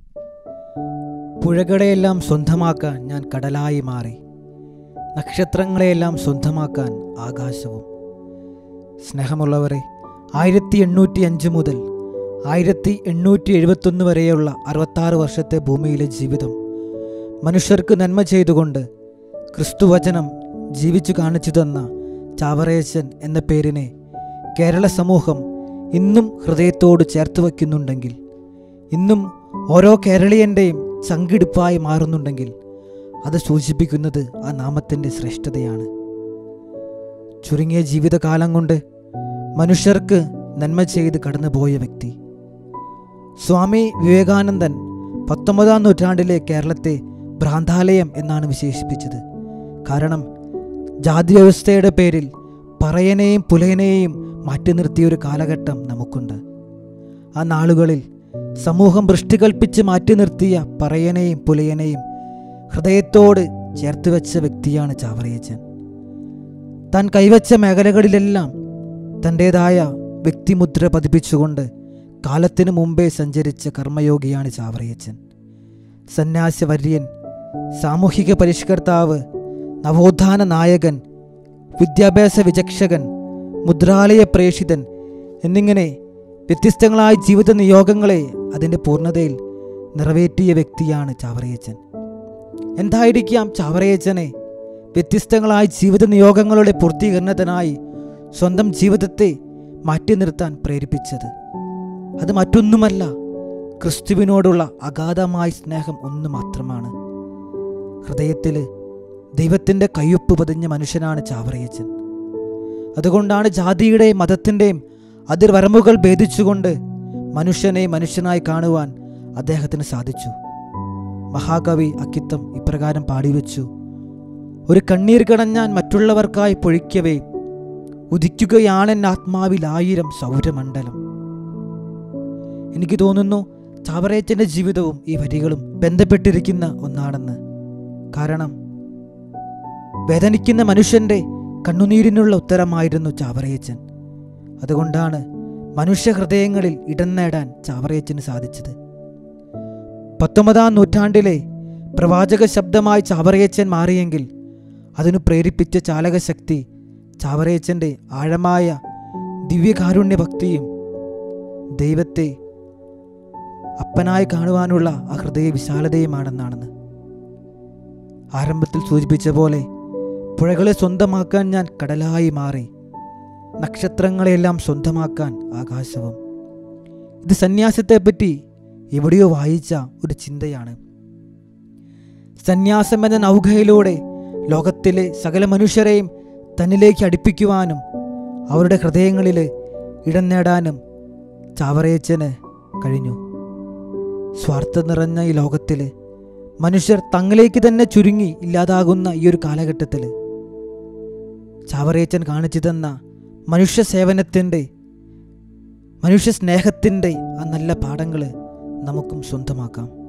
പുഴകളെയെല്ലാം സ്വന്തമാക്കാൻ ഞാൻ കടലായി മാറി നക്ഷത്രങ്ങളെയെല്ലാം സ്വന്തമാക്കാൻ ആകാശവും സ്നേഹമുള്ളവരെ ആയിരത്തി എണ്ണൂറ്റി അഞ്ച് മുതൽ ആയിരത്തി എണ്ണൂറ്റി എഴുപത്തൊന്ന് വരെയുള്ള അറുപത്താറ് വർഷത്തെ ഭൂമിയിലെ ജീവിതം മനുഷ്യർക്ക് നന്മ ചെയ്തുകൊണ്ട് ക്രിസ്തുവചനം ജീവിച്ചു കാണിച്ചു തന്ന ചാവറേശൻ എന്ന പേരിനെ കേരള സമൂഹം ഇന്നും ഹൃദയത്തോട് ചേർത്ത് വയ്ക്കുന്നുണ്ടെങ്കിൽ ഇന്നും ഓരോ കേരളീയൻ്റെയും ചങ്കിടിപ്പായി മാറുന്നുണ്ടെങ്കിൽ അത് സൂചിപ്പിക്കുന്നത് ആ നാമത്തിൻ്റെ ശ്രേഷ്ഠതയാണ് ചുരുങ്ങിയ ജീവിതകാലം കൊണ്ട് മനുഷ്യർക്ക് നന്മ ചെയ്ത് കടന്നുപോയ വ്യക്തി സ്വാമി വിവേകാനന്ദൻ പത്തൊമ്പതാം നൂറ്റാണ്ടിലെ കേരളത്തെ ഭ്രാന്താലയം എന്നാണ് വിശേഷിപ്പിച്ചത് കാരണം ജാതി വ്യവസ്ഥയുടെ പേരിൽ പറയനെയും പുലയനെയും മാറ്റി നിർത്തിയ ഒരു കാലഘട്ടം നമുക്കുണ്ട് ആ നാളുകളിൽ സമൂഹം വൃഷ്ടി കൽപ്പിച്ച് മാറ്റി നിർത്തിയ പറയനെയും പുലയനെയും ഹൃദയത്തോട് ചേർത്ത് വെച്ച വ്യക്തിയാണ് ചാവറയച്ചൻ താൻ കൈവച്ച മേഖലകളിലെല്ലാം തൻ്റേതായ വ്യക്തിമുദ്ര പതിപ്പിച്ചുകൊണ്ട് കാലത്തിനു മുമ്പേ സഞ്ചരിച്ച കർമ്മയോഗിയാണ് ചാവറയച്ചൻ സന്യാസവര്യൻ സാമൂഹിക പരിഷ്കർത്താവ് നവോത്ഥാന നായകൻ വിദ്യാഭ്യാസ വിചക്ഷകൻ മുദ്രാലയ പ്രേഷിതൻ എന്നിങ്ങനെ വ്യത്യസ്തങ്ങളായ ജീവിത നിയോഗങ്ങളെ അതിൻ്റെ പൂർണ്ണതയിൽ നിറവേറ്റിയ വ്യക്തിയാണ് ചാവറയച്ചൻ എന്തായിരിക്കാം ചാവറയച്ചനെ വ്യത്യസ്തങ്ങളായ ജീവിത നിയോഗങ്ങളുടെ പൂർത്തീകരണത്തിനായി സ്വന്തം ജീവിതത്തെ മാറ്റി നിർത്താൻ പ്രേരിപ്പിച്ചത് അത് മറ്റൊന്നുമല്ല ക്രിസ്തുവിനോടുള്ള അഗാധമായ സ്നേഹം ഒന്ന് മാത്രമാണ് ഹൃദയത്തിൽ ദൈവത്തിൻ്റെ കയ്യൊപ്പ് പതിഞ്ഞ മനുഷ്യനാണ് ചാവറയച്ചൻ അതുകൊണ്ടാണ് ജാതിയുടെയും മതത്തിൻ്റെയും അതിർവരമ്പുകൾ ഭേദിച്ചുകൊണ്ട് മനുഷ്യനെ മനുഷ്യനായി കാണുവാൻ അദ്ദേഹത്തിന് സാധിച്ചു മഹാകവി അക്കിത്തം ഇപ്രകാരം പാടിവെച്ചു ഒരു കണ്ണീർ കടഞ്ഞാൻ മറ്റുള്ളവർക്കായി പൊഴിക്കവേ ഉദിക്കുകയാണെൻ ആത്മാവിൽ ആയിരം സൗരമണ്ഡലം എനിക്ക് തോന്നുന്നു ചാവറേച്ചൻ്റെ ജീവിതവും ഈ വരികളും ബന്ധപ്പെട്ടിരിക്കുന്ന ഒന്നാണെന്ന് കാരണം വേദനിക്കുന്ന മനുഷ്യൻ്റെ കണ്ണുനീരിനുള്ള ഉത്തരമായിരുന്നു ചാവറയച്ചൻ അതുകൊണ്ടാണ് മനുഷ്യ ഹൃദയങ്ങളിൽ ഇടം നേടാൻ ചാവറയച്ചന് സാധിച്ചത് പത്തൊമ്പതാം നൂറ്റാണ്ടിലെ പ്രവാചക ശബ്ദമായി ചാവറയച്ചൻ മാറിയെങ്കിൽ അതിനു പ്രേരിപ്പിച്ച ചാലകശക്തി ചാവറയച്ചൻ്റെ ആഴമായ ദിവ്യകാരുണ്യ ഭക്തിയും ദൈവത്തെ അപ്പനായി കാണുവാനുള്ള ആ ഹൃദയ വിശാലതയുമാണെന്നാണെന്ന് ആരംഭത്തിൽ സൂചിപ്പിച്ച പോലെ പുഴകളെ സ്വന്തമാക്കാൻ ഞാൻ കടലായി മാറി നക്ഷത്രങ്ങളെല്ലാം സ്വന്തമാക്കാൻ ആകാശവും ഇത് സന്യാസത്തെപ്പറ്റി എവിടെയോ വായിച്ച ഒരു ചിന്തയാണ് സന്യാസം എന്ന നൗകയിലൂടെ ലോകത്തിലെ സകല മനുഷ്യരെയും തന്നിലേക്ക് അടുപ്പിക്കുവാനും അവരുടെ ഹൃദയങ്ങളിൽ ഇടം നേടാനും ചാവറയച്ചന് കഴിഞ്ഞു സ്വാർത്ഥം നിറഞ്ഞ ഈ ലോകത്തിൽ മനുഷ്യർ തങ്ങളിലേക്ക് തന്നെ ചുരുങ്ങി ഇല്ലാതാകുന്ന ഈ ഒരു കാലഘട്ടത്തിൽ ചാവറേച്ചൻ കാണിച്ചു തന്ന മനുഷ്യ സേവനത്തിൻ്റെ മനുഷ്യ സ്നേഹത്തിൻ്റെ ആ നല്ല പാഠങ്ങൾ നമുക്കും സ്വന്തമാക്കാം